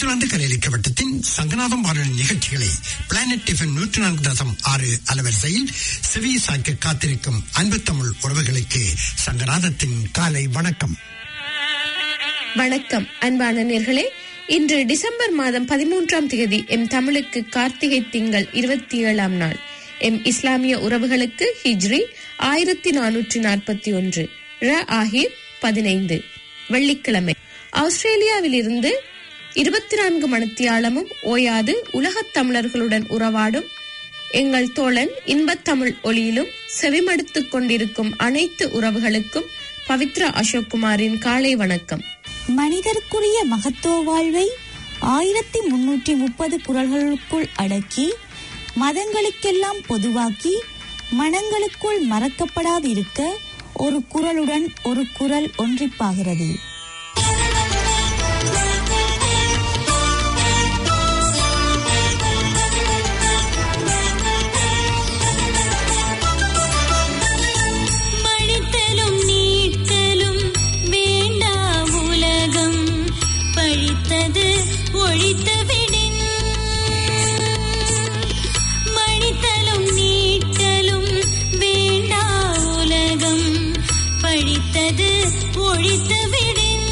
New Zealand கலையளிக்க வட்டத்தின் சங்கநாதம் வானொலி நிகழ்ச்சிகளை பிளானட் டிஃபன் நூற்றி நான்கு தசம் ஆறு அலவரிசையில் செவி சாய்க்க காத்திருக்கும் அன்பு தமிழ் உறவுகளுக்கு சங்கநாதத்தின் காலை வணக்கம் வணக்கம் அன்பான நேர்களே இன்று டிசம்பர் மாதம் பதிமூன்றாம் தேதி எம் தமிழுக்கு கார்த்திகை திங்கள் இருபத்தி ஏழாம் நாள் எம் இஸ்லாமிய உறவுகளுக்கு ஹிஜ்ரி ஆயிரத்தி நானூற்றி நாற்பத்தி ஒன்று ர ஆஹிர் பதினைந்து வெள்ளிக்கிழமை ஆஸ்திரேலியாவில் இருந்து இருபத்தி நான்கு மணித்தியாலமும் ஓயாது உலகத் தமிழர்களுடன் உறவாடும் எங்கள் தோழன் இன்பத் தமிழ் ஒளியிலும் செவிமடுத்துக் கொண்டிருக்கும் அனைத்து உறவுகளுக்கும் பவித்ரா அசோக்குமாரின் காலை வணக்கம் மனிதருக்குரிய மகத்துவ வாழ்வை ஆயிரத்தி முன்னூற்றி முப்பது குரல்களுக்குள் அடக்கி மதங்களுக்கெல்லாம் பொதுவாக்கி மனங்களுக்குள் மறக்கப்படாதிருக்க ஒரு குரலுடன் ஒரு குரல் ஒன்றிப்பாகிறது மழித்தலும் நீட்டலும் வேண்டா உலகம் பழித்தது ஒழித்து விடின் மழித்தலும் நீட்டலும் வேண்டா உலகம் பழித்தது ஒழித்து விடின்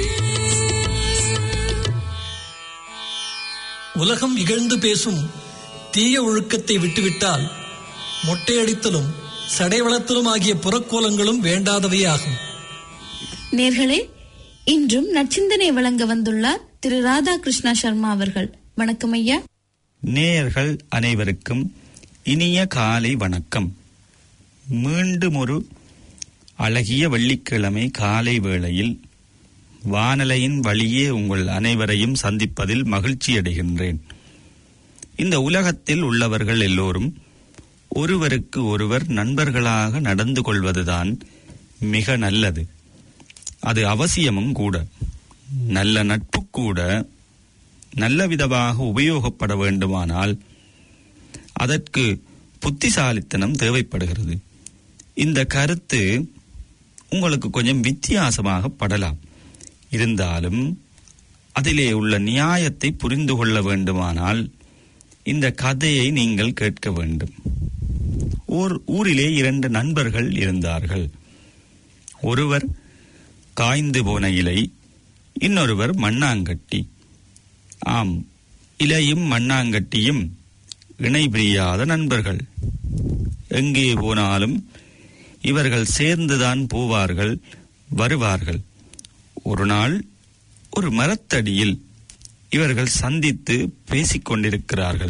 உலகம் இகழ்ந்து பேசும் தீய ஒழுக்கத்தை விட்டுவிட்டால் மொட்டையடித்தலும் சடை வளர்த்தலும் ஆகிய புறக்கோலங்களும் வேண்டாதவையாகும் நேர்களே இன்றும் நச்சிந்தனை வழங்க வந்துள்ளார் திரு ராதாகிருஷ்ணா சர்மா அவர்கள் வணக்கம் ஐயா நேயர்கள் அனைவருக்கும் இனிய காலை வணக்கம் மீண்டும் ஒரு அழகிய வெள்ளிக்கிழமை காலை வேளையில் வானலையின் வழியே உங்கள் அனைவரையும் சந்திப்பதில் மகிழ்ச்சியடைகின்றேன் இந்த உலகத்தில் உள்ளவர்கள் எல்லோரும் ஒருவருக்கு ஒருவர் நண்பர்களாக நடந்து கொள்வதுதான் மிக நல்லது அது அவசியமும் கூட நல்ல நட்பு கூட நல்ல விதமாக உபயோகப்பட வேண்டுமானால் அதற்கு புத்திசாலித்தனம் தேவைப்படுகிறது இந்த கருத்து உங்களுக்கு கொஞ்சம் வித்தியாசமாக படலாம் இருந்தாலும் அதிலே உள்ள நியாயத்தை புரிந்து கொள்ள வேண்டுமானால் இந்த கதையை நீங்கள் கேட்க வேண்டும் ஓர் ஊரிலே இரண்டு நண்பர்கள் இருந்தார்கள் ஒருவர் காய்ந்து போன இலை இன்னொருவர் மண்ணாங்கட்டி ஆம் இலையும் மண்ணாங்கட்டியும் இணை பிரியாத நண்பர்கள் எங்கே போனாலும் இவர்கள் சேர்ந்துதான் போவார்கள் வருவார்கள் ஒரு நாள் ஒரு மரத்தடியில் இவர்கள் சந்தித்து பேசிக் கொண்டிருக்கிறார்கள்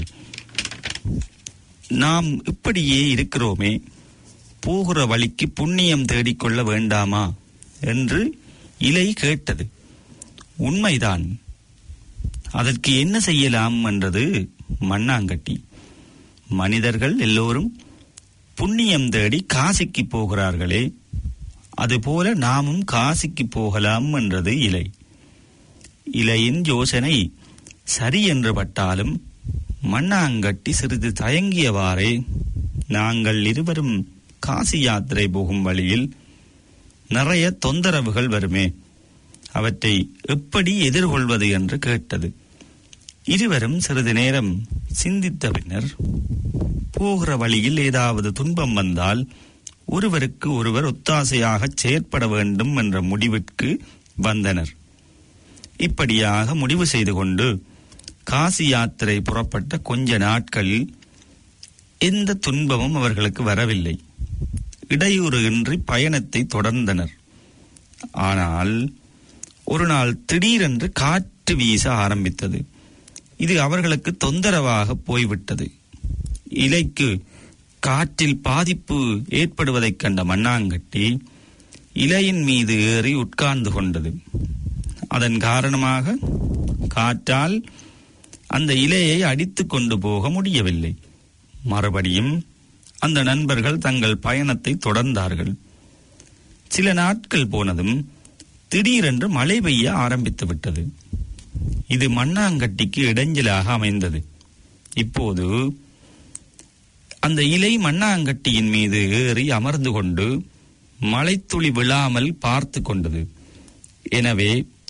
நாம் இப்படியே இருக்கிறோமே போகிற வழிக்கு புண்ணியம் தேடிக்கொள்ள வேண்டாமா என்று இலை கேட்டது உண்மைதான் அதற்கு என்ன செய்யலாம் என்றது மண்ணாங்கட்டி மனிதர்கள் எல்லோரும் புண்ணியம் தேடி காசிக்கு போகிறார்களே அதுபோல நாமும் காசிக்கு போகலாம் என்றது இலை இலையின் யோசனை சரி என்று பட்டாலும் மண்ணாங்கட்டி சிறிது தயங்கியவாறே நாங்கள் இருவரும் காசி யாத்திரை போகும் வழியில் நிறைய தொந்தரவுகள் வருமே அவற்றை எப்படி எதிர்கொள்வது என்று கேட்டது இருவரும் சிறிது நேரம் சிந்தித்த பின்னர் போகிற வழியில் ஏதாவது துன்பம் வந்தால் ஒருவருக்கு ஒருவர் ஒத்தாசையாக செயற்பட வேண்டும் என்ற முடிவிற்கு வந்தனர் இப்படியாக முடிவு செய்து கொண்டு காசி யாத்திரை புறப்பட்ட கொஞ்ச நாட்களில் எந்த துன்பமும் அவர்களுக்கு வரவில்லை இடையூறு இன்றி பயணத்தை தொடர்ந்தனர் ஆனால் ஒரு நாள் திடீரென்று காற்று வீச ஆரம்பித்தது இது அவர்களுக்கு தொந்தரவாக போய்விட்டது இலைக்கு காற்றில் பாதிப்பு ஏற்படுவதைக் கண்ட மண்ணாங்கட்டி இலையின் மீது ஏறி உட்கார்ந்து கொண்டது அதன் காரணமாக காற்றால் அந்த இலையை அடித்து கொண்டு போக முடியவில்லை மறுபடியும் அந்த நண்பர்கள் தங்கள் பயணத்தை தொடர்ந்தார்கள் சில நாட்கள் போனதும் திடீரென்று மழை பெய்ய ஆரம்பித்து விட்டது இது மண்ணாங்கட்டிக்கு இடைஞ்சலாக அமைந்தது இப்போது அந்த இலை மண்ணாங்கட்டியின் மீது ஏறி அமர்ந்து கொண்டு மழைத்துளி விழாமல் பார்த்து கொண்டது எனவே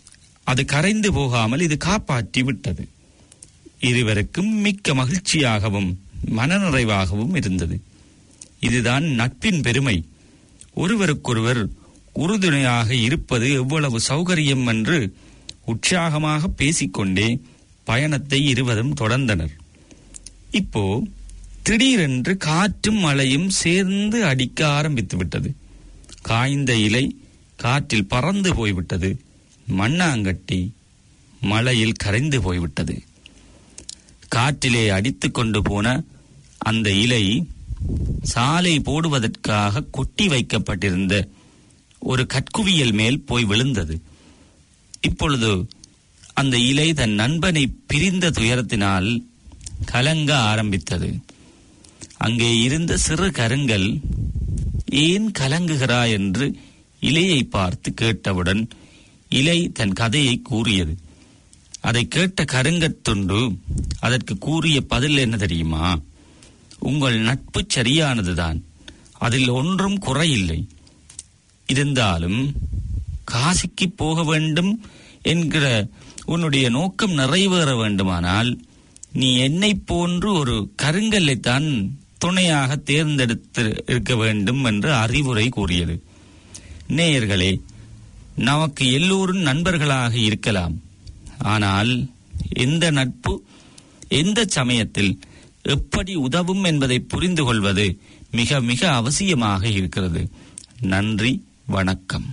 அது கரைந்து போகாமல் இது காப்பாற்றி விட்டது இருவருக்கும் மிக்க மகிழ்ச்சியாகவும் மனநிறைவாகவும் இருந்தது இதுதான் நட்பின் பெருமை ஒருவருக்கொருவர் உறுதுணையாக இருப்பது எவ்வளவு சௌகரியம் என்று உற்சாகமாக பேசிக்கொண்டே பயணத்தை இருவரும் தொடர்ந்தனர் இப்போ திடீரென்று காற்றும் மழையும் சேர்ந்து அடிக்க ஆரம்பித்து விட்டது காய்ந்த இலை காற்றில் பறந்து போய்விட்டது மண்ணாங்கட்டி மழையில் கரைந்து போய்விட்டது காற்றிலே அடித்து கொண்டு போன அந்த இலை சாலை போடுவதற்காக கொட்டி வைக்கப்பட்டிருந்த ஒரு கற்குவியல் மேல் போய் விழுந்தது இப்பொழுது அந்த இலை தன் நண்பனை பிரிந்த துயரத்தினால் கலங்க ஆரம்பித்தது அங்கே இருந்த சிறு கருங்கல் ஏன் கலங்குகிறாய் என்று இலையை பார்த்து கேட்டவுடன் இலை தன் கதையை கூறியது அதை கேட்ட கருங்கத்துண்டு அதற்கு கூறிய பதில் என்ன தெரியுமா உங்கள் நட்பு சரியானதுதான் அதில் ஒன்றும் குறையில்லை இருந்தாலும் காசிக்கு போக வேண்டும் என்கிற உன்னுடைய நோக்கம் நிறைவேற வேண்டுமானால் நீ என்னை போன்று ஒரு கருங்கல்லைத்தான் துணையாக தேர்ந்தெடுத்து இருக்க வேண்டும் என்று அறிவுரை கூறியது நேயர்களே நமக்கு எல்லோரும் நண்பர்களாக இருக்கலாம் ஆனால் எந்த நட்பு எந்த சமயத்தில் எப்படி உதவும் என்பதை புரிந்து கொள்வது மிக மிக அவசியமாக இருக்கிறது நன்றி வணக்கம்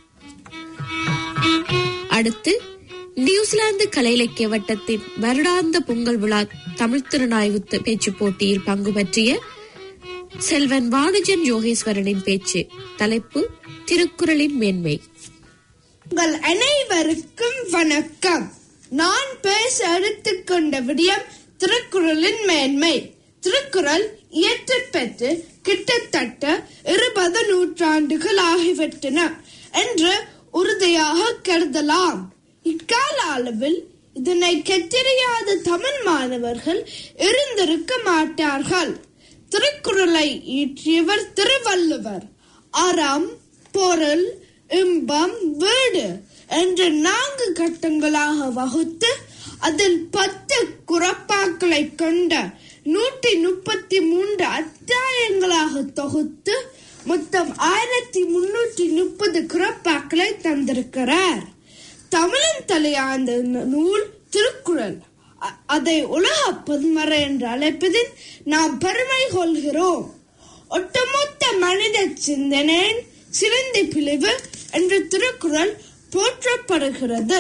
அடுத்து நியூசிலாந்து கலை இலக்கிய வட்டத்தின் வருடாந்த பொங்கல் விழா தமிழ் திறனாய்வு த- பேச்சு போட்டியில் பங்கு பற்றிய செல்வன் வானுஜன் யோகேஸ்வரனின் பேச்சு தலைப்பு திருக்குறளின் மேன்மை உங்கள் அனைவருக்கும் வணக்கம் நான் பேச எடுத்துக்கொண்ட விடயம் திருக்குறளின் மேன்மை திருக்குறள் இயற்றப்பெற்று கிட்டத்தட்ட இருபது நூற்றாண்டுகள் ஆகிவிட்டன என்று உறுதியாக கருதலாம் இக்கால அளவில் இதனை கற்றறியாத தமிழ் மாணவர்கள் இருந்திருக்க மாட்டார்கள் திருக்குறளை இயற்றியவர் திருவள்ளுவர் அறம் பொருள் இன்பம் வீடு என்ற நான்கு கட்டங்களாக வகுத்து அதில் பத்து குறப்பாக்களை கொண்ட நூற்றி முப்பத்தி மூன்று அத்தியாயங்களாக தொகுத்து மொத்தம் ஆயிரத்தி முன்னூற்றி முப்பது குறப்பாக்களை தந்திருக்கிறார் தமிழின் தலையாந்த நூல் திருக்குறள் அ- அதை உலக பொதுமறை என்று அழைப்பதில் நாம் பெருமை கொள்கிறோம் ஒட்டுமொத்த மனித சிந்தனையின் சிறந்த பிழிவு என்ற திருக்குறள் போற்றப்படுகிறது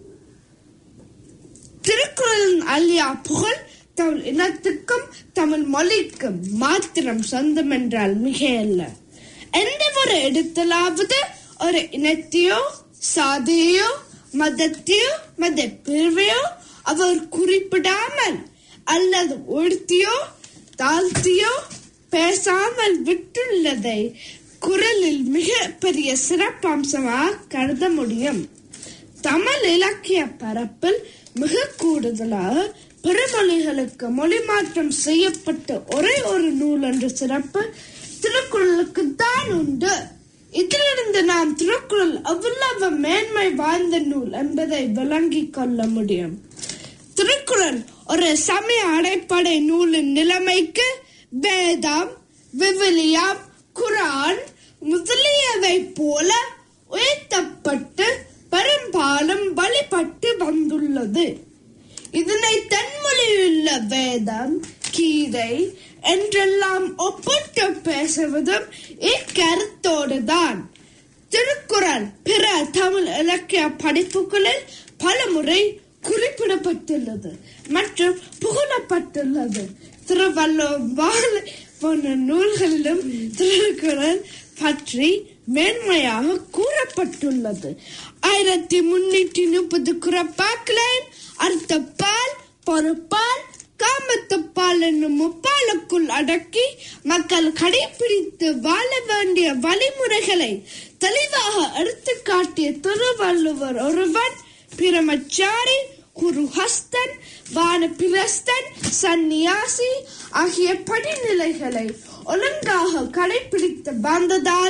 திருக்குறளின் அழியா புகழ் தமிழ் இனத்துக்கும் தமிழ் மொழிக்கும் மாத்திரம் சொந்தம் என்றால் மிகையல்ல எந்த ஒரு இடத்திலாவது ஒரு இனத்தையோ சாதியோ மதத்தையோ மத பிரிவையோ அவர் குறிப்பிடாமல் அல்லது உழ்த்தியோ தாழ்த்தியோ பேசாமல் விட்டுள்ளதை குரலில் மிக பெரிய சிறப்பம்சமாக கருத முடியும் தமிழ் இலக்கிய பரப்பில் மிக கூடுதலாக பிறமொழிகளுக்கு மொழி மாற்றம் செய்யப்பட்ட ஒரே ஒரு நூல் என்ற சிறப்பு திருக்குறளுக்கு தான் உண்டு இதிலிருந்து நாம் திருக்குறள் அவ்வளவு மேன்மை வாய்ந்த நூல் என்பதை விளங்கிக் கொள்ள முடியும் திருக்குறள் ஒரு சமய அடைப்படை நூலின் நிலைமைக்கு வேதம் விவிலியம் குரான் முதலியவை போல உயர்த்தப்பட்டு பெரும்பாலும் வழிபட்டு வந்துள்ளது இதனை தென்மொழியுள்ள வேதம் கீதை என்றெல்லாம் ஒப்பிட்டு பேசுவதும் இக்கருத்தோடுதான் திருக்குறள் பிற தமிழ் இலக்கிய படிப்புகளில் பலமுறை குறிப்பிடப்பட்டுள்ளது மற்றும் புகழப்பட்டுள்ளது திருவள்ளுவர் வாழை போன்ற நூல்களிலும் திருக்குறள் பற்றி மேன்மையாக கூறப்பட்டுள்ளது ஆயிரத்தி முன்னூற்றி முப்பது குறப்பாக்களையும் அர்த்தப்பால் பொறுப்பால் காமத்துப்பால் என்னும் முப்பாலுக்குள் அடக்கி மக்கள் கடைபிடித்து வாழ வேண்டிய வழிமுறைகளை தெளிவாக எடுத்துக் காட்டிய திருவள்ளுவர் ஒருவன் பிரமச்சாரி குருஹஸ்தன் வானபிரஸ்தன் சந்நியாசி ஆகிய படிநிலைகளை ஒழுங்காக கடைபிடித்து வந்ததால்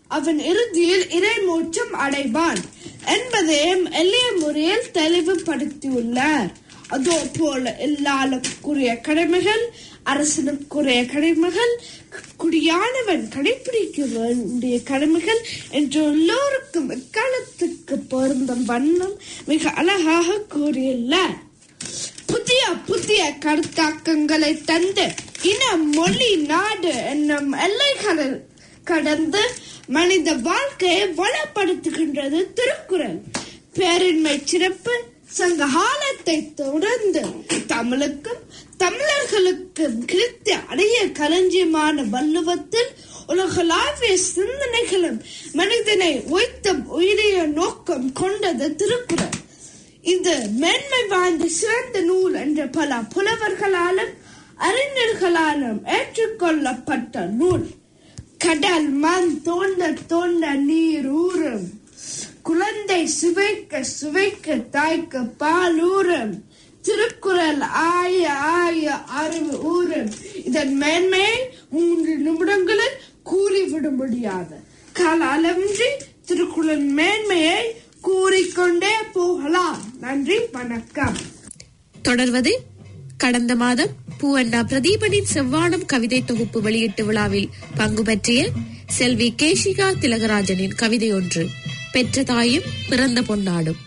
அவன் இறுதியில் இறைமூச்சம் அடைவான் என்பதையும் எளிய முறையில் தெளிவுபடுத்தியுள்ளார் அதோ போல எல்லாருக்குரிய கடமைகள் அரசனுக்குரிய கடமைகள் குடியானவன் கடைபிடிக்க வேண்டிய கடமைகள் என்று எல்லோருக்கும் எக்காலத்துக்கு பொருந்தும் வண்ணம் மிக அழகாக கூறியுள்ளார் புதிய புதிய கருத்தாக்கங்களை தந்து இன மொழி நாடு என்னும் எல்லைகளை கடந்து மனித வாழ்க்கையை வளப்படுத்துகின்றது திருக்குறள் பேரின்மை சிறப்பு சங்க காலத்தை தொடர்ந்து தமிழுக்கும் தமிழர்களுக்கும் கிருத்தி அடைய களஞ்சியமான வள்ளுவத்தில் உலகளாவிய சிந்தனைகளும் மனிதனை உய்த்தும் உயிரிய நோக்கம் கொண்டது திருக்குறள் இது மேன்மை வாய்ந்த சிறந்த நூல் என்ற பல புலவர்களாலும் அறிஞர்களாலும் ஏற்றுக்கொள்ளப்பட்ட நூல் கடல் மண் தோண்ட தோண்ட நீர் ஊறும் குழந்தை சுவைக்க சுவைக்க தாய்க்கு பால் ஊறும் திருக்குறள் ஆய ஆய அறிவு ஊறும் இதன் மேன்மையை மூன்று நிமிடங்களில் கூறிவிட முடியாது கால அளவின்றி திருக்குறள் மேன்மையை கூறிக்கொண்டே போகலாம் நன்றி வணக்கம் தொடர்வது கடந்த மாதம் பூவண்ணா பிரதீபனின் செவ்வானம் கவிதை தொகுப்பு வெளியீட்டு விழாவில் பங்கு பற்றிய செல்வி கேஷிகா திலகராஜனின் கவிதை ஒன்று பெற்ற தாயும் பிறந்த பொன்னாடும்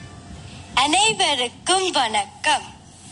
அனைவருக்கும் வணக்கம்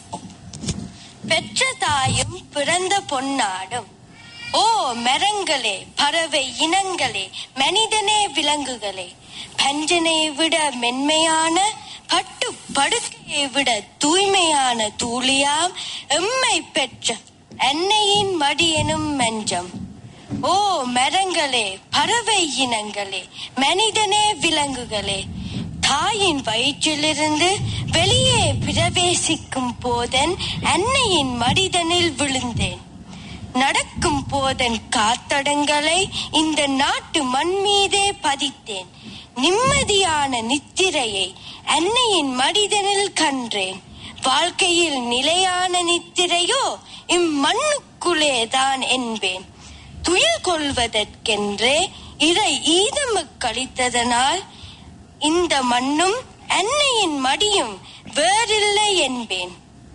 பெற்ற தாயும் பிறந்த பொன்னாடும் ஓ மரங்களே பறவை இனங்களே மனிதனே விலங்குகளே பஞ்சனை விட மென்மையான பட்டு படுக்கையை விட தூய்மையான தூளியாம் எம்மை பெற்ற அன்னையின் மடி எனும் மஞ்சம் ஓ மரங்களே பறவை இனங்களே மனிதனே விலங்குகளே தாயின் வயிற்றிலிருந்து வெளியே பிரவேசிக்கும் போதன் அன்னையின் மடிதனில் விழுந்தேன் நடக்கும் போதன் காத்தடங்களை இந்த நாட்டு மண் மீதே பதித்தேன் நிம்மதியான நித்திரையை அன்னையின் மடிதனில் கன்றேன் வாழ்க்கையில் நிலையான நித்திரையோ இம்மண்ணுக்குள்ளே தான் என்பேன் துயில் கொள்வதற்கென்றே இறை ஈதமுக்களித்ததனால் இந்த மண்ணும் அன்னையின் மடியும் வேறில்லை என்பேன்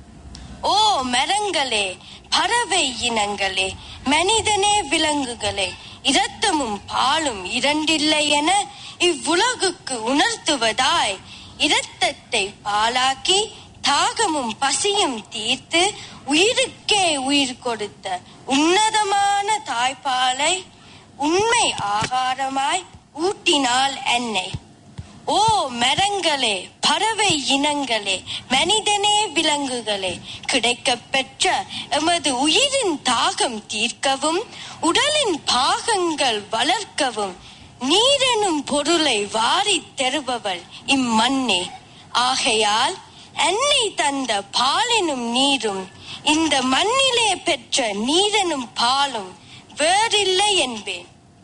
ஓ மரங்களே பறவை இனங்களே மனிதனே விலங்குகளே இரத்தமும் பாலும் இரண்டில்லை என இவ்வுலகுக்கு உணர்த்துவதாய் இரத்தத்தை பாலாக்கி தாகமும் பசியும் தீர்த்து உயிருக்கே உயிர் கொடுத்த உன்னதமான தாய்ப்பாலை உண்மை ஆகாரமாய் ஊட்டினாள் என்னை ஓ மரங்களே பறவை இனங்களே மனிதனே விலங்குகளே கிடைக்கப் பெற்ற எமது உயிரின் தாகம் தீர்க்கவும் உடலின் பாகங்கள் வளர்க்கவும் நீரெனும் பொருளை வாரித் தருபவள் இம்மண்ணே ஆகையால் அன்னை தந்த பாலெனும் நீரும் இந்த மண்ணிலே பெற்ற நீரெனும் பாலும் வேறில்லை என்பேன்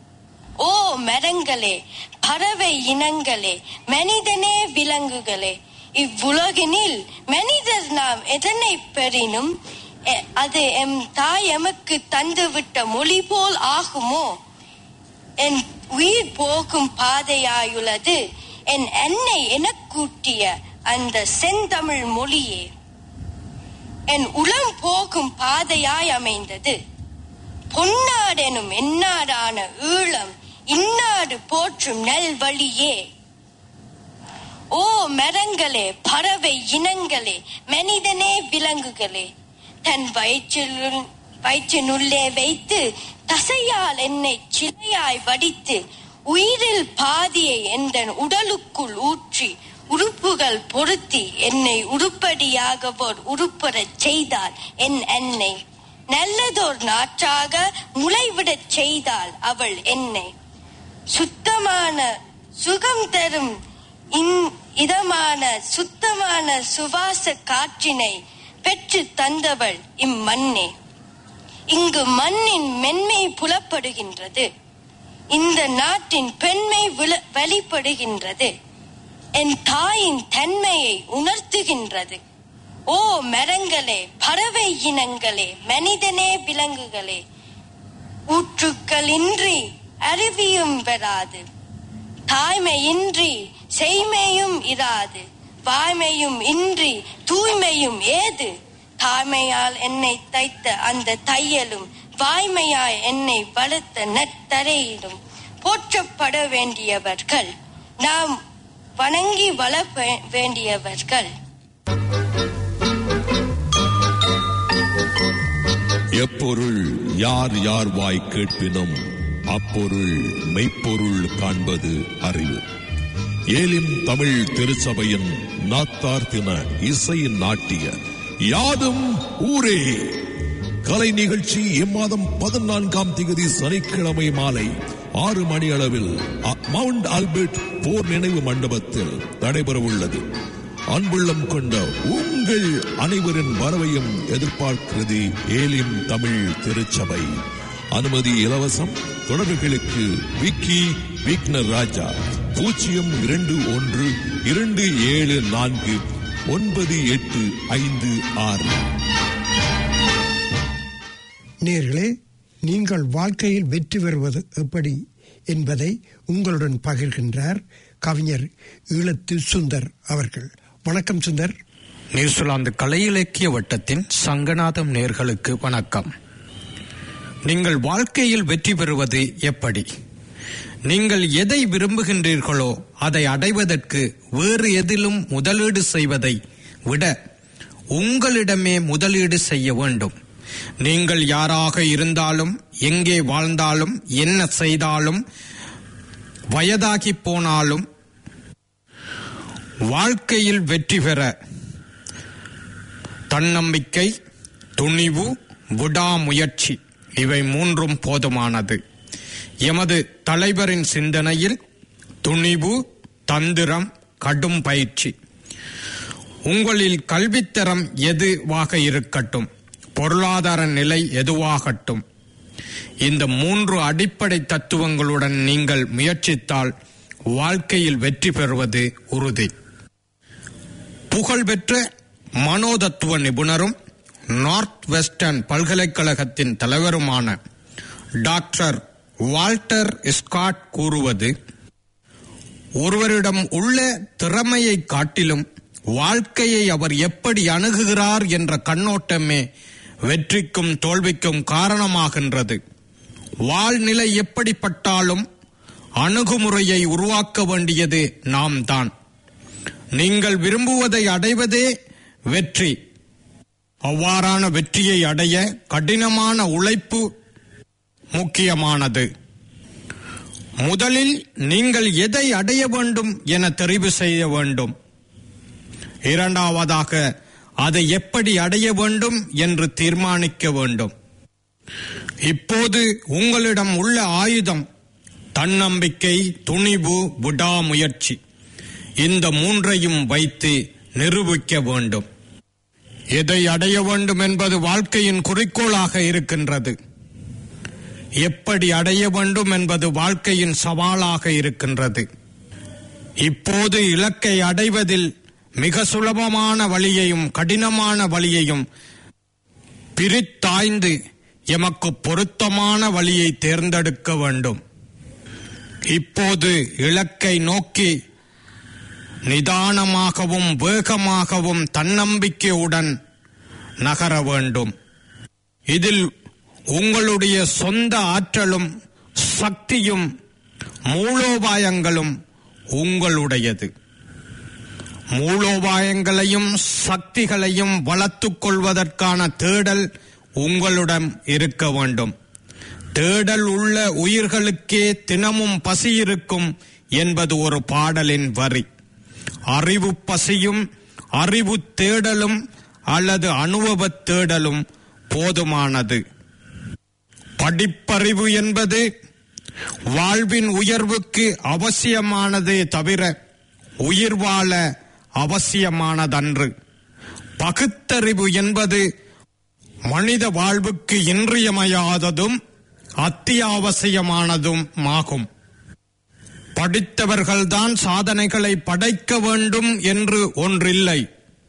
ஓ மரங்களே பறவை இனங்களே மனிதனே விலங்குகளே இவ்வுலகினில் மனிதர் நாம் எதனை பெறினும் எ- அது எம் தாய் எமக்கு தந்துவிட்ட மொழி போல் ஆகுமோ என் உயிர் போகும் பாதையாயுள்ளது என் அன்னை எனக்கூட்டிய அந்த செந்தமிழ் மொழியே என் உளம் போகும் பாதையாய் அமைந்தது பொன்னாடெனும் என்னாடான ஈழம் இன்னாடு போற்றும் நல்வழியே ஓ மரங்களே பறவை இனங்களே மனிதனே விலங்குகளே தன் வயிற்றில் வயிற்றினுள்ளே வைத்து தசையால் என்னை சிலையாய் வடித்து உயிரில் பாதியை எந்தன் உடலுக்குள் ஊற்றி உறுப்புகள் பொருத்தி என்னை உருப்படியாக ஓர் உருப்பெறச் செய்தாள் என் அன்னை நல்லதோர் நாற்றாக முளைவிடச் செய்தாள் அவள் என்னை சுத்தமான சுகம் தரும் இன்- இதமான சுத்தமான சுவாச காற்றினை பெற்று தந்தவள் இம்மண்ணே இங்கு மண்ணின் மென்மை புலப்படுகின்றது இந்த நாட்டின் பெண்மை விள- வெளிப்படுகின்றது என் தாயின் தன்மையை உணர்த்துகின்றது ஓ மரங்களே பறவை இனங்களே மனிதனே விலங்குகளே ஊற்றுக்களின்றி அறிவியும் பெறாது தாய்மையின்றி செய்மையும் இராது வாய்மையும் இன்றி தூய்மையும் ஏது தாய்மையால் என்னை தைத்த அந்த தையலும் வாய்மையாய் என்னை வளர்த்த நெத்தரையிலும் போற்றப்பட வேண்டியவர்கள் நாம் வணங்கி வள வேண்டியவர்கள் எப்பொருள் யார் யார் வாய் கேட்பினும் அப்பொருள் மெய்ப்பொருள் காண்பது அறிவு ஏலிம் தமிழ் திருச்சபையின் நாத்தார் தின இசை நாட்டிய யாதும் ஊரே கலை நிகழ்ச்சி இம்மாதம் பதினான்காம் தேதி சனிக்கிழமை மாலை ஆறு மணி அளவில் அ- மவுண்ட் ஆல்பர்ட் போர் நினைவு மண்டபத்தில் நடைபெறவுள்ளது அன்புள்ளம் கொண்ட உங்கள் அனைவரின் வரவையும் எதிர்பார்க்கிறது ஏலிம் தமிழ் திருச்சபை அனுமதி இலவசம் தொடர்புகளுக்கு விக்கி விக்னர் ராஜா பூஜ்ஜியம் இரண்டு ஒன்று இரண்டு ஏழு நான்கு ஒன்பது எட்டு ஐந்து ஆறு நேர்களே நீங்கள் வாழ்க்கையில் வெற்றி பெறுவது எப்படி என்பதை உங்களுடன் பகிர்கின்றார் கவிஞர் ஈழத்து சுந்தர் அவர்கள் வணக்கம் சுந்தர் நியூசிலாந்து கலை இலக்கிய வட்டத்தின் சங்கநாதம் நேர்களுக்கு வணக்கம் நீங்கள் வாழ்க்கையில் வெற்றி பெறுவது எப்படி நீங்கள் எதை விரும்புகின்றீர்களோ அதை அடைவதற்கு வேறு எதிலும் முதலீடு செய்வதை விட உங்களிடமே முதலீடு செய்ய வேண்டும் நீங்கள் யாராக இருந்தாலும் எங்கே வாழ்ந்தாலும் என்ன செய்தாலும் வயதாகி போனாலும் வாழ்க்கையில் வெற்றி பெற தன்னம்பிக்கை துணிவு விடாமுயற்சி இவை மூன்றும் போதுமானது எமது தலைவரின் சிந்தனையில் துணிவு தந்திரம் கடும் பயிற்சி உங்களில் கல்வித்தரம் எதுவாக இருக்கட்டும் பொருளாதார நிலை எதுவாகட்டும் இந்த மூன்று அடிப்படை தத்துவங்களுடன் நீங்கள் முயற்சித்தால் வாழ்க்கையில் வெற்றி பெறுவது உறுதி புகழ்பெற்ற மனோதத்துவ நிபுணரும் நார்த் வெஸ்டர்ன் பல்கலைக்கழகத்தின் தலைவருமான டாக்டர் வால்டர் ஸ்காட் கூறுவது ஒருவரிடம் உள்ள திறமையை காட்டிலும் வாழ்க்கையை அவர் எப்படி அணுகுகிறார் என்ற கண்ணோட்டமே வெற்றிக்கும் தோல்விக்கும் காரணமாகின்றது வாழ்நிலை எப்படிப்பட்டாலும் அணுகுமுறையை உருவாக்க வேண்டியது நாம் தான் நீங்கள் விரும்புவதை அடைவதே வெற்றி அவ்வாறான வெற்றியை அடைய கடினமான உழைப்பு முக்கியமானது முதலில் நீங்கள் எதை அடைய வேண்டும் என தெரிவு செய்ய வேண்டும் இரண்டாவதாக அதை எப்படி அடைய வேண்டும் என்று தீர்மானிக்க வேண்டும் இப்போது உங்களிடம் உள்ள ஆயுதம் தன்னம்பிக்கை துணிவு விடாமுயற்சி இந்த மூன்றையும் வைத்து நிரூபிக்க வேண்டும் எதை அடைய வேண்டும் என்பது வாழ்க்கையின் குறிக்கோளாக இருக்கின்றது எப்படி அடைய வேண்டும் என்பது வாழ்க்கையின் சவாலாக இருக்கின்றது இப்போது இலக்கை அடைவதில் மிக சுலபமான வழியையும் கடினமான வழியையும் பிரித்தாய்ந்து எமக்கு பொருத்தமான வழியை தேர்ந்தெடுக்க வேண்டும் இப்போது இலக்கை நோக்கி நிதானமாகவும் வேகமாகவும் தன்னம்பிக்கையுடன் நகர வேண்டும் இதில் உங்களுடைய சொந்த ஆற்றலும் சக்தியும் மூலோபாயங்களும் உங்களுடையது மூலோபாயங்களையும் சக்திகளையும் வளர்த்துக் கொள்வதற்கான தேடல் உங்களிடம் இருக்க வேண்டும் தேடல் உள்ள உயிர்களுக்கே தினமும் பசி இருக்கும் என்பது ஒரு பாடலின் வரி அறிவு பசியும் அறிவு தேடலும் அல்லது அனுபவ தேடலும் போதுமானது படிப்பறிவு என்பது வாழ்வின் உயர்வுக்கு அவசியமானதே தவிர உயிர் வாழ அவசியமானதன்று பகுத்தறிவு என்பது மனித வாழ்வுக்கு இன்றியமையாததும் அத்தியாவசியமானதும் ஆகும் படித்தவர்கள்தான் சாதனைகளை படைக்க வேண்டும் என்று ஒன்றில்லை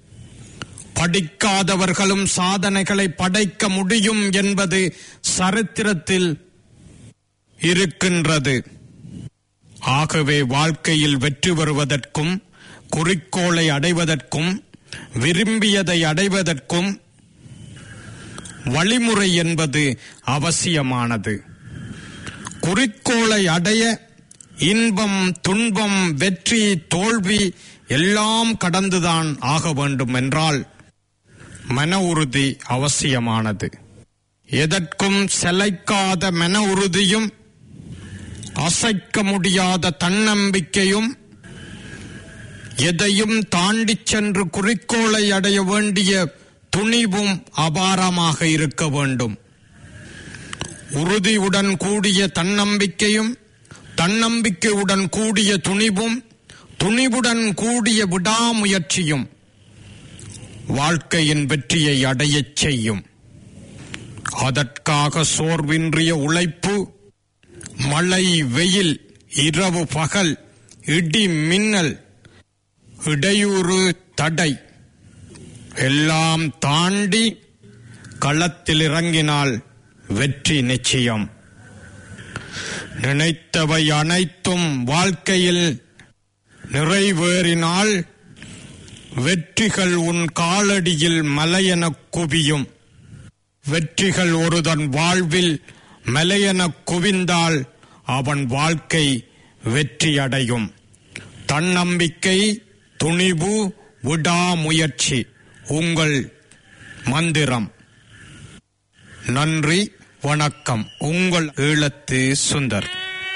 படிக்காதவர்களும் சாதனைகளை படைக்க முடியும் என்பது சரித்திரத்தில் இருக்கின்றது ஆகவே வாழ்க்கையில் வெற்றி பெறுவதற்கும் குறிக்கோளை அடைவதற்கும் விரும்பியதை அடைவதற்கும் வழிமுறை என்பது அவசியமானது குறிக்கோளை அடைய இன்பம் துன்பம் வெற்றி தோல்வி எல்லாம் கடந்துதான் ஆக வேண்டும் என்றால் மன உறுதி அவசியமானது எதற்கும் செலைக்காத மன உறுதியும் அசைக்க முடியாத தன்னம்பிக்கையும் எதையும் தாண்டிச் சென்று குறிக்கோளை அடைய வேண்டிய துணிவும் அபாரமாக இருக்க வேண்டும் உறுதியுடன் கூடிய தன்னம்பிக்கையும் தன்னம்பிக்கையுடன் கூடிய துணிவும் துணிவுடன் கூடிய விடாமுயற்சியும் வாழ்க்கையின் வெற்றியை அடையச் செய்யும் அதற்காக சோர்வின்றிய உழைப்பு மழை வெயில் இரவு பகல் இடி மின்னல் இடையூறு தடை எல்லாம் தாண்டி களத்தில் இறங்கினால் வெற்றி நிச்சயம் நினைத்தவை அனைத்தும் வாழ்க்கையில் நிறைவேறினால் வெற்றிகள் உன் காலடியில் மலையெனக் குவியும் வெற்றிகள் ஒருதன் வாழ்வில் மலையெனக் குவிந்தால் அவன் வாழ்க்கை வெற்றியடையும் தன்னம்பிக்கை துணிவு விடாமுயற்சி உங்கள் மந்திரம் நன்றி வணக்கம் உங்கள் ஈழத்து சுந்தர்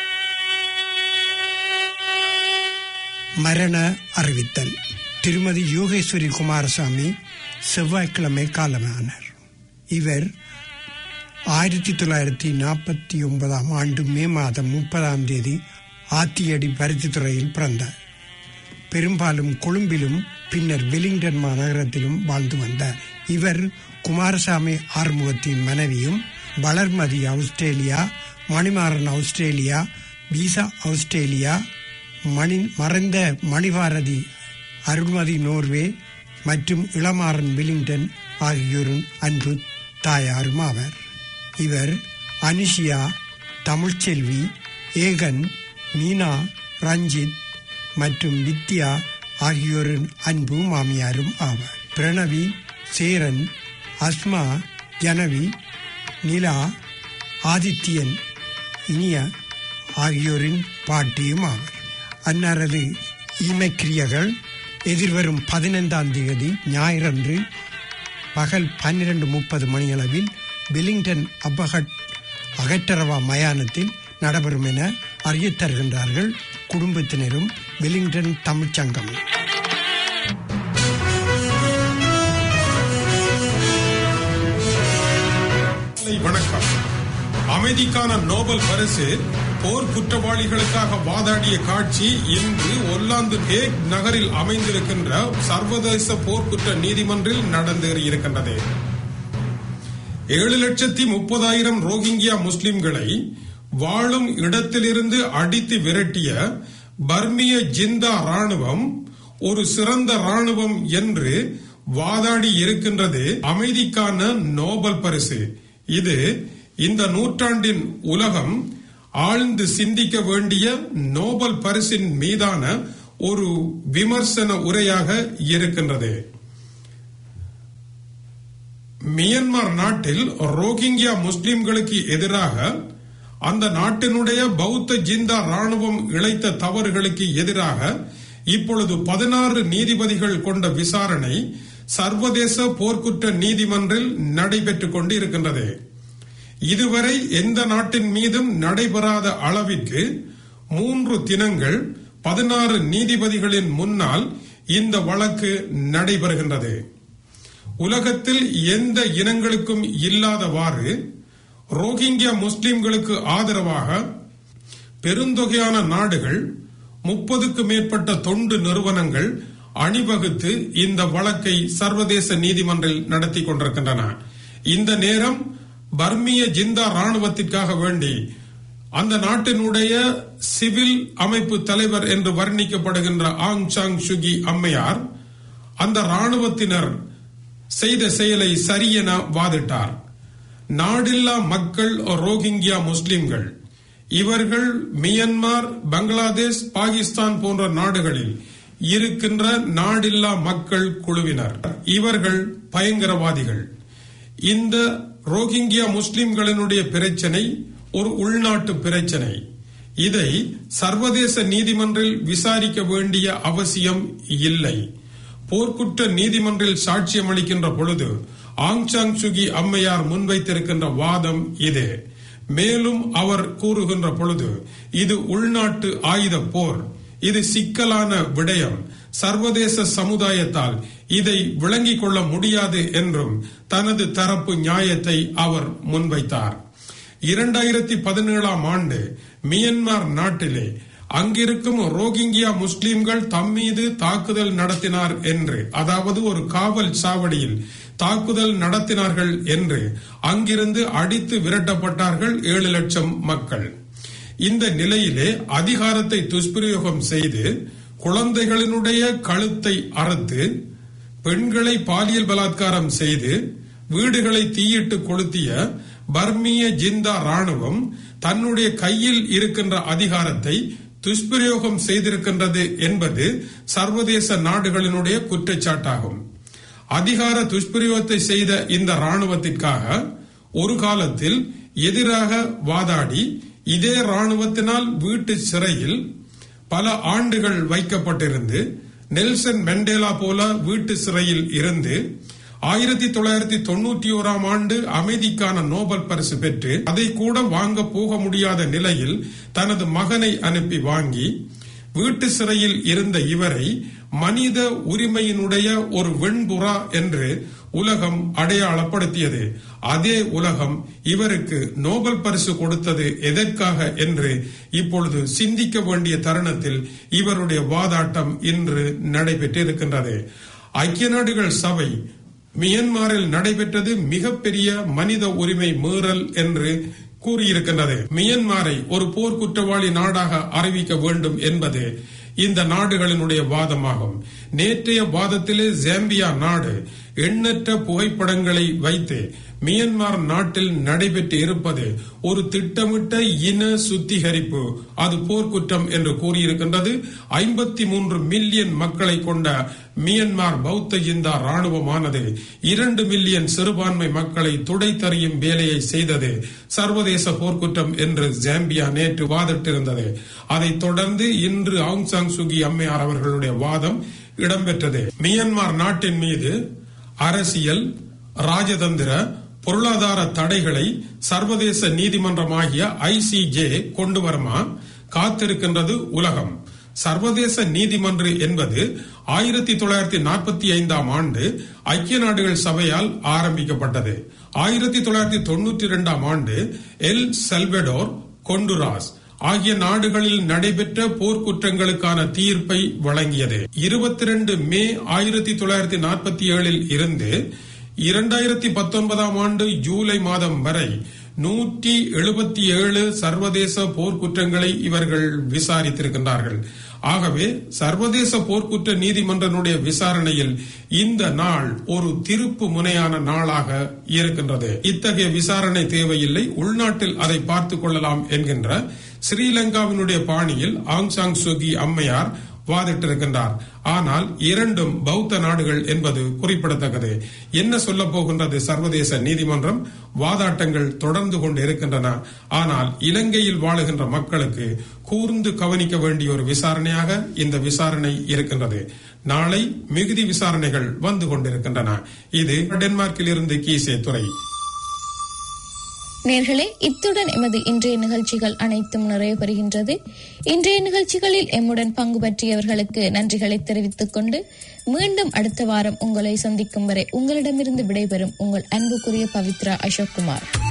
மரண அறிவித்தல் திருமதி யோகேஸ்வரி குமாரசாமி செவ்வாய்க்கிழமை காலமானார் இவர் ஆயிரத்தி தொள்ளாயிரத்தி நாற்பத்தி ஒன்பதாம் ஆண்டு மே மாதம் முப்பதாம் தேதி ஆத்தியடி பருத்தித்துறையில் பிறந்தார் பெரும்பாலும் கொழும்பிலும் பின்னர் வெலிங்டன் மாநகரத்திலும் வாழ்ந்து வந்தார் இவர் குமாரசாமி ஆறுமுகத்தின் மனைவியும் Valarmathi Australia Manimaran Australia Peesa Australia Mani மறைந்த மணிபாரதி அருள்மதி நோர்வே மற்றும் இளமாறன் வில்லிங்டன் ஆகியோரின் அன்பு தாயாரும் ஆவர் இவர் அனிஷியா தமிழ்ச்செல்வி ஏகன் மீனா ரஞ்சித் மற்றும் வித்யா ஆகியோரின் அன்பு மாமியாரும் ஆவார் பிரணவி சேரன் அஸ்மா ஜனவி நிலா ஆதித்யன் இனிய ஆகியோரின் பாட்டியும் ஆவர் அன்னாரது ஈமக்கிரியர்கள் எதிர்வரும் பதினைந்தாம் தேதி ஞாயிறன்று பகல் பன்னிரண்டு முப்பது மணியளவில் வெலிங்டன் அப்பகட் அகற்றரவா மயானத்தில் நடைபெறும் என அறியத் தருகின்றார்கள் குடும்பத்தினரும் வெலிங்டன் தமிழ்ச்சங்கமும் காலை வணக்கம் அமைதிக்கான நோபல் பரிசு போர் குற்றவாளிகளுக்காக வாதாடிய காட்சி இன்று ஒல்லாந்து ஹேக் நகரில் அமைந்திருக்கின்ற சர்வதேச போர்க்குற்ற நீதிமன்றில் நடந்தேறியிருக்கின்றது ஏழு லட்சத்தி முப்பதாயிரம் ரோஹிங்கியா முஸ்லிம்களை வாழும் இடத்திலிருந்து அடித்து விரட்டிய பர்மிய ஜிந்தா ராணுவம் ஒரு சிறந்த ராணுவம் என்று வாதாடி இருக்கின்றது அமைதிக்கான நோபல் பரிசு இது இந்த நூற்றாண்டின் உலகம் ஆழ்ந்து சிந்திக்க வேண்டிய நோபல் பரிசின் மீதான ஒரு விமர்சன உரையாக இருக்கின்றது மியன்மார் நாட்டில் ரோஹிங்கியா முஸ்லிம்களுக்கு எதிராக அந்த நாட்டினுடைய பௌத்த ஜிந்தா ராணுவம் இழைத்த தவறுகளுக்கு எதிராக இப்பொழுது பதினாறு நீதிபதிகள் கொண்ட விசாரணை சர்வதேச போர்க்குற்ற நீதிமன்றில் நடைபெற்றுக் கொண்டு இருக்கின்றது இதுவரை எந்த நாட்டின் மீதும் நடைபெறாத அளவிற்கு மூன்று தினங்கள் பதினாறு நீதிபதிகளின் முன்னால் இந்த வழக்கு நடைபெறுகின்றது உலகத்தில் எந்த இனங்களுக்கும் இல்லாதவாறு ரோஹிங்கியா முஸ்லிம்களுக்கு ஆதரவாக பெருந்தொகையான நாடுகள் முப்பதுக்கு மேற்பட்ட தொண்டு நிறுவனங்கள் அணிவகுத்து இந்த வழக்கை சர்வதேச நீதிமன்றில் நடத்தி கொண்டிருக்கின்றன இந்த நேரம் பர்மிய ஜிந்தா ராணுவத்திற்காக வேண்டி அந்த நாட்டினுடைய சிவில் அமைப்பு தலைவர் என்று வர்ணிக்கப்படுகின்ற ஆங் சாங் சுகி அம்மையார் அந்த ராணுவத்தினர் செய்த செயலை சரியென வாதிட்டார் நாடில்லா மக்கள் ரோஹிங்கியா முஸ்லிம்கள் இவர்கள் மியன்மார் பங்களாதேஷ் பாகிஸ்தான் போன்ற நாடுகளில் இருக்கின்ற நாடில்லா மக்கள் குழுவினர் இவர்கள் பயங்கரவாதிகள் இந்த ரோஹிங்கியா முஸ்லிம்களினுடைய பிரச்சனை ஒரு உள்நாட்டு பிரச்சனை இதை சர்வதேச நீதிமன்றில் விசாரிக்க வேண்டிய அவசியம் இல்லை போர்க்குற்ற நீதிமன்றில் சாட்சியம் அளிக்கின்ற பொழுது ஆங் சாங் சுகி அம்மையார் முன்வைத்திருக்கின்ற வாதம் இது மேலும் அவர் கூறுகின்ற பொழுது இது உள்நாட்டு ஆயுத போர் இது சிக்கலான விடயம் சர்வதேச சமுதாயத்தால் இதை விளங்கிக் கொள்ள முடியாது என்றும் தனது தரப்பு நியாயத்தை அவர் முன்வைத்தார் இரண்டாயிரத்தி பதினேழாம் ஆண்டு மியன்மார் நாட்டிலே அங்கிருக்கும் ரோஹிங்கியா முஸ்லிம்கள் தம் மீது தாக்குதல் நடத்தினார் என்று அதாவது ஒரு காவல் சாவடியில் தாக்குதல் நடத்தினார்கள் என்று அங்கிருந்து அடித்து விரட்டப்பட்டார்கள் ஏழு லட்சம் மக்கள் இந்த நிலையிலே அதிகாரத்தை துஷ்பிரயோகம் செய்து குழந்தைகளினுடைய கழுத்தை அறுத்து பெண்களை பாலியல் பலாத்காரம் செய்து வீடுகளை தீயிட்டு கொளுத்திய பர்மிய ஜிந்தா ராணுவம் தன்னுடைய கையில் இருக்கின்ற அதிகாரத்தை துஷ்பிரயோகம் செய்திருக்கின்றது என்பது சர்வதேச நாடுகளினுடைய குற்றச்சாட்டாகும் அதிகார துஷ்பிரயோகத்தை செய்த இந்த ராணுவத்திற்காக ஒரு காலத்தில் எதிராக வாதாடி இதே ராணுவத்தினால் வீட்டு சிறையில் பல ஆண்டுகள் வைக்கப்பட்டிருந்து நெல்சன் மெண்டேலா போல வீட்டு சிறையில் இருந்து ஆயிரத்தி தொள்ளாயிரத்தி தொண்ணூற்றி ஓராம் ஆண்டு அமைதிக்கான நோபல் பரிசு பெற்று அதை கூட வாங்க போக முடியாத நிலையில் தனது மகனை அனுப்பி வாங்கி வீட்டு சிறையில் இருந்த இவரை மனித உரிமையினுடைய ஒரு வெண்புறா என்று உலகம் அடையாளப்படுத்தியது அதே உலகம் இவருக்கு நோபல் பரிசு கொடுத்தது எதற்காக என்று இப்பொழுது சிந்திக்க வேண்டிய தருணத்தில் இவருடைய வாதாட்டம் இன்று நடைபெற்றிருக்கின்றது ஐக்கிய நாடுகள் சபை மியன்மாரில் நடைபெற்றது மிகப்பெரிய மனித உரிமை மீறல் என்று கூறியிருக்கின்றது மியன்மாரை ஒரு போர் குற்றவாளி நாடாக அறிவிக்க வேண்டும் என்பது இந்த நாடுகளினுடைய வாதமாகும் நேற்றைய வாதத்திலே ஜாம்பியா நாடு எண்ணற்ற புகைப்படங்களை வைத்து மியன்மார் நாட்டில் நடைபெற்று இருப்பது ஒரு திட்டமிட்ட இன சுத்திகரிப்பு அது போர்க்குற்றம் என்று கூறியிருக்கின்றது ஐம்பத்தி மூன்று மில்லியன் மக்களை கொண்ட மியன்மார் பௌத்த இந்தா ராணுவமானது இரண்டு மில்லியன் சிறுபான்மை மக்களை துடைத்தறியும் வேலையை செய்தது சர்வதேச போர்க்குற்றம் என்று ஜாம்பியா நேற்று வாதிட்டிருந்தது அதைத் தொடர்ந்து இன்று ஆங் சாங் சுகி அம்மையார் அவர்களுடைய வாதம் இடம்பெற்றது மியன்மார் நாட்டின் மீது அரசியல் ராஜதந்திர பொருளாதார தடைகளை சர்வதேச நீதிமன்றமாகிய ஐசிஜே கொண்டு வருமா காத்திருக்கின்றது உலகம் சர்வதேச நீதிமன்ற என்பது ஆயிரத்தி தொள்ளாயிரத்தி நாற்பத்தி ஐந்தாம் ஆண்டு ஐக்கிய நாடுகள் சபையால் ஆரம்பிக்கப்பட்டது ஆயிரத்தி தொள்ளாயிரத்தி தொண்ணூற்றி இரண்டாம் ஆண்டு எல் செல்வெடோர் கொண்டுராஸ் ஆகிய நாடுகளில் நடைபெற்ற போர்க்குற்றங்களுக்கான தீர்ப்பை வழங்கியது இருபத்தி ரெண்டு மே ஆயிரத்தி தொள்ளாயிரத்தி நாற்பத்தி ஏழில் இருந்து இரண்டாயிரத்தி பத்தொன்பதாம் ஆண்டு ஜூலை மாதம் வரை நூற்றி எழுபத்தி ஏழு சர்வதேச போர்க்குற்றங்களை இவர்கள் விசாரித்திருக்கின்றார்கள் ஆகவே சர்வதேச போர்க்குற்ற நீதிமன்றனுடைய விசாரணையில் இந்த நாள் ஒரு திருப்பு முனையான நாளாக இருக்கின்றது இத்தகைய விசாரணை தேவையில்லை உள்நாட்டில் அதை பார்த்துக் கொள்ளலாம் என்கின்ற ஸ்ரீலங்காவினுடைய பாணியில் ஆங் சாங் சுகி அம்மையார் வாதிட்டிருக்கின்றார் ஆனால் இரண்டும் பௌத்த நாடுகள் என்பது குறிப்பிடத்தக்கது என்ன சொல்ல போகின்றது சர்வதேச நீதிமன்றம் வாதாட்டங்கள் தொடர்ந்து கொண்டு இருக்கின்றன ஆனால் இலங்கையில் வாழுகின்ற மக்களுக்கு கூர்ந்து கவனிக்க வேண்டிய ஒரு விசாரணையாக இந்த விசாரணை இருக்கின்றது நாளை மிகுதி விசாரணைகள் வந்து கொண்டிருக்கின்றன இது டென்மார்க்கில் இருந்து கீசே துறை நேர்களே இத்துடன் எமது இன்றைய நிகழ்ச்சிகள் அனைத்தும் நிறைவு பெறுகின்றது இன்றைய நிகழ்ச்சிகளில் எம்முடன் பங்கு பற்றியவர்களுக்கு நன்றிகளை தெரிவித்துக் கொண்டு மீண்டும் அடுத்த வாரம் உங்களை சந்திக்கும் வரை உங்களிடமிருந்து விடைபெறும் உங்கள் அன்புக்குரிய பவித்ரா அசோக் குமார்